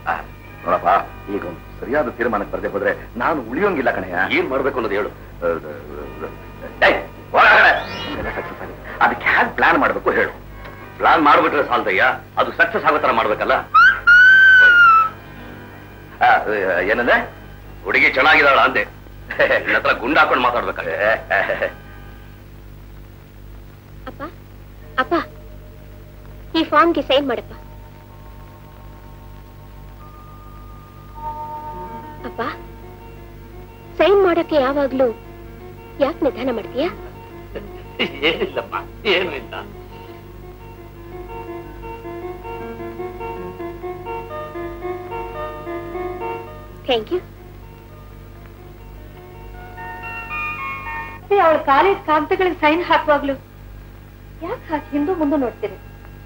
ನೋಡಪ್ಪ ಈಗ ಒಂದು ಸರಿಯಾದ ತೀರ್ಮಾನಕ್ಕೆ ಬರದೆ ಹೋದ್ರೆ ನಾನು ಉಳಿಯೋಂಗಿಲ್ಲ ಕಣಯ್ಯ ಏನ್ ಮಾಡ್ಬೇಕು ಅನ್ನೋದು ಹೇಳು ಏಯ್, ಹೊರಗಡೆ. ಇದೆಲ್ಲ success ಆಗಿದೆ. ಅದಕ್ಕೆ ಹ್ಯಾಕ್ ಪ್ಲಾನ್ ಮಾಡ್ಬೇಕು ಹೇಳು ಪ್ಲಾನ್ ಮಾಡ್ಬಿಟ್ರೆ ಸಾಲ್ದಯ್ಯ ಅದು ಸಕ್ಸಸ್ ಆಗೋ ತರ ಮಾಡ್ಬೇಕಲ್ಲ ಆ, ಏನಂದ್ರೆ ಹುಡುಗಿ ಚೆನ್ನಾಗಿದ್ದಾಳ ಅಂದೆ ನಿನ್ನ ಹತ್ರ ಗುಂಡು ಹಾಕೊಂಡು ಮಾತಾಡ್ಬೇಕಾದ್ರೆ ಅಪ್ಪ ಅಪ್ಪ ಈ ಫಾರ್ಮ್ಗೆ ಸೈನ್ ಮಾಡಪ್ಪ ಅಪ್ಪ ಸೈನ್ ಮಾಡಕ್ಕೆ ಯಾವಾಗ್ಲೂ ಯಾಕೆ ನಿಧಾನ ಮಾಡ್ತೀಯಾ ಏನಿಲ್ಲಮ್ಮ ಏನು ಇಲ್ಲ ಥ್ಯಾಂಕ್ ಯು ಅವಳ ಕಾಲೇಜ್ ಕಾಗದಗಳಿಗೆ ಸೈನ್ ಹಾಕುವಾಗ್ಲು ಯಾಕೆ ಹಾಕಿ ಹಿಂದೂ ಮುಂದೆ ನೋಡ್ತೀರಿ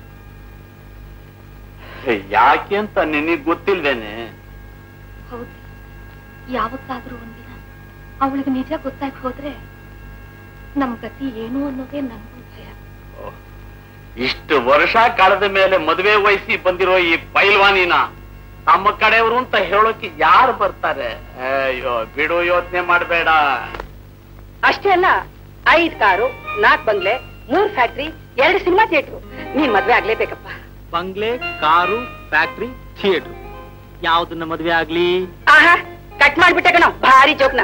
ಯಾಕೆ ಅಂತ ನಿನಗ್ ಗೊತ್ತಿಲ್ವೇನೆ ಹೌದು ಯಾವತ್ತಾದ್ರೂ ಒಂದಿನ ಅವಳಿಗೆ ನಿಜ ಗೊತ್ತಾಗಿ ಹೋದ್ರೆ ನಮ್ ಗತಿ ಏನು ಅನ್ನೋದೇ ನನ್ಗೂ ಭಯ ಇಷ್ಟು ವರ್ಷ ಕಳೆದ ಮೇಲೆ ಮದುವೆ ವಯಸ್ಸಿ ಬಂದಿರೋ ಈ ಪೈಲ್ವಾನಿನ ನಮ್ಮ ಕಡೆಯವರು ಅಂತ ಹೇಳೋಕೆ ಯಾರು ಬರ್ತಾರೆ ಅಯ್ಯೋ ಬಿಡು ಯೋಚನೆ ಮಾಡಬೇಡ ಅಷ್ಟೇ ಅಲ್ಲ ಐದ್ ಕಾರು ನಾಲ್ಕ್ ಬಂಗ್ಲೆ ಮೂರ್ ಫ್ಯಾಕ್ಟ್ರಿ ಎರಡು ಸಿನಿಮಾ ಥಿಯೇಟ್ರು ನೀನ್ ಮದ್ವೆ ಆಗ್ಲೇಬೇಕಪ್ಪ ಬಂಗ್ಲೆ ಕಾರು ಫ್ಯಾಕ್ಟ್ರಿ ಥಿಯೇಟರ್ ಯಾವ್ದನ್ನ ಮದ್ವೆ ಆಗ್ಲಿ ಆಹಾ ಕಟ್ ಮಾಡ್ಬಿಟ್ಟೆ ಕಣ ಭಾರಿ ಜೋಕ್ನ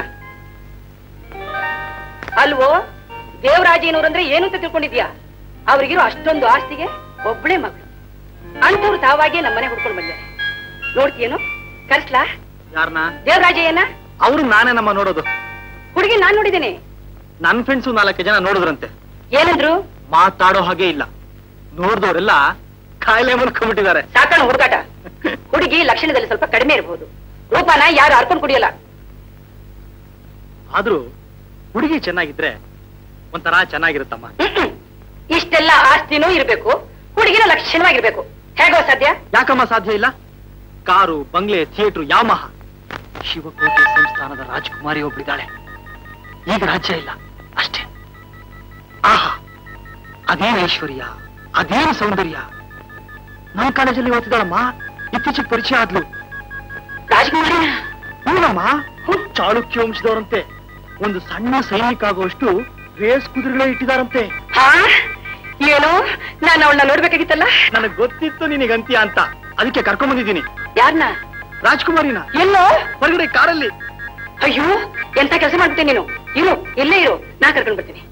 ಅಲ್ವೋ ದೇವರಾಜೇನವ್ರಂದ್ರೆ ಏನು ಅಂತ ತಿಳ್ಕೊಂಡಿದ್ಯಾ ಅವ್ರಿಗಿರೋ ಅಷ್ಟೊಂದು ಆಸ್ತಿಗೆ ಒಬ್ಳೆ ಮಗಳು ಅಂತವ್ರು ತಾವಾಗೆ ನಮ್ಮನೆ ಹುಡ್ಕೊಂಡು ಬಂದೆ ನೋಡ್ತೀಯೇನು ಕರ್ಸ್ಲಾ ಯಾರನ್ನ ದೇವರಾಜಯ್ಯನ ಅವ್ರು ನಾನೇ ನಮ್ಮ ನೋಡೋದು ಹುಡುಗಿ ನಾನ್ ನೋಡಿದ್ದೇನೆ ನನ್ ಫ್ರೆಂಡ್ಸು ನಾಲ್ಕು ಜನ ನೋಡಿದ್ರಂತೆ ಏನಂದ್ರು ಮಾತಾಡೋ ಹಾಗೆ ಇಲ್ಲ ನೋಡ್ದವ್ರೆಲ್ಲ ಕಾಯಿಲೆ ಮಲ್ಕೊಂಡ್ಬಿಟ್ಟಿದ್ದಾರೆ ಸಾಕಣ ಹುಡುಗಾಟ ಹುಡುಗಿ ಲಕ್ಷಣದಲ್ಲಿ ಸ್ವಲ್ಪ ಕಡಿಮೆ ಇರಬಹುದು ರೂಪಾನ ಯಾರು ಅರ್ಕೊಂಡು ಕುಡಿಯಲ್ಲ ಆದ್ರೂ ಹುಡುಗಿ ಚೆನ್ನಾಗಿದ್ರೆ ಒಂಥರ ಚೆನ್ನಾಗಿರುತ್ತಮ್ಮ ಹ್ಮ್-ಹ್ಮ್. ಇಷ್ಟೆಲ್ಲ ಆಸ್ತಿನೂ ಇರ್ಬೇಕು ಹುಡುಗಿನ ಲಕ್ಷಣವಾಗಿರ್ಬೇಕು ಹೇಗೋ ಸಾಧ್ಯ ಯಾಕಮ್ಮ ಸಾಧ್ಯ ಇಲ್ಲ ಕಾರು ಬಂಗ್ಲೆ ಥಿಯೇಟ್ರು ಯಾಮಹ ಶಿವಕೋಟೆ ಸಂಸ್ಥಾನದ ರಾಜಕುಮಾರಿ ಒಬ್ಳಿದ್ದಾಳೆ ಈಗ ರಾಜ್ಯ ಇಲ್ಲ ಅಷ್ಟೇ ಆಹಾ ಅದೇನು ಐಶ್ವರ್ಯ ಅದೇನು ಸೌಂದರ್ಯ ನಮ್ಮ ಕಾಲೇಜಲ್ಲಿ ಓದ್ತಿದ್ದಾಳಮ್ಮ ಇತ್ತೀಚೆಗೆ ಪರಿಚಯ ಆದ್ಲು ರಾಜಕುಮಾರಿ ಹೂನಮ್ಮ ಚಾಳುಕ್ಯ ವಂಶದವರಂತೆ ಒಂದು ಸಣ್ಣ ಸೈನಿಕ ಆಗುವಷ್ಟು ರೇಸ್ ಕುದುರೆಗಳೇ ಇಟ್ಟಿದಾರಂತೆ ಹಾ ಏನು ನಾನು ಅವಳನ್ನ ನೋಡ್ಬೇಕಾಗಿತ್ತಲ್ಲ ನನಗ್ ಗೊತ್ತಿತ್ತು ನಿನಗಂತ್ಯ ಅಂತ ಅದಕ್ಕೆ ಕರ್ಕೊಂಡ್ ಬಂದಿದ್ದೀನಿ ಯಾರನ್ನ ರಾಜ್ಕುಮಾರಿನ ಎಲ್ಲೋ ಹೊರಗಡೆ ಕಾರಲ್ಲಿ ಅಯ್ಯೋ ಎಂತ ಕೆಲಸ ಮಾಡ್ಬಿಟ್ಟೆ ನೀನು ಇರು ಇಲ್ಲೇ ಇರು ನಾ ಕರ್ಕೊಂಡ್ ಬರ್ತೀನಿ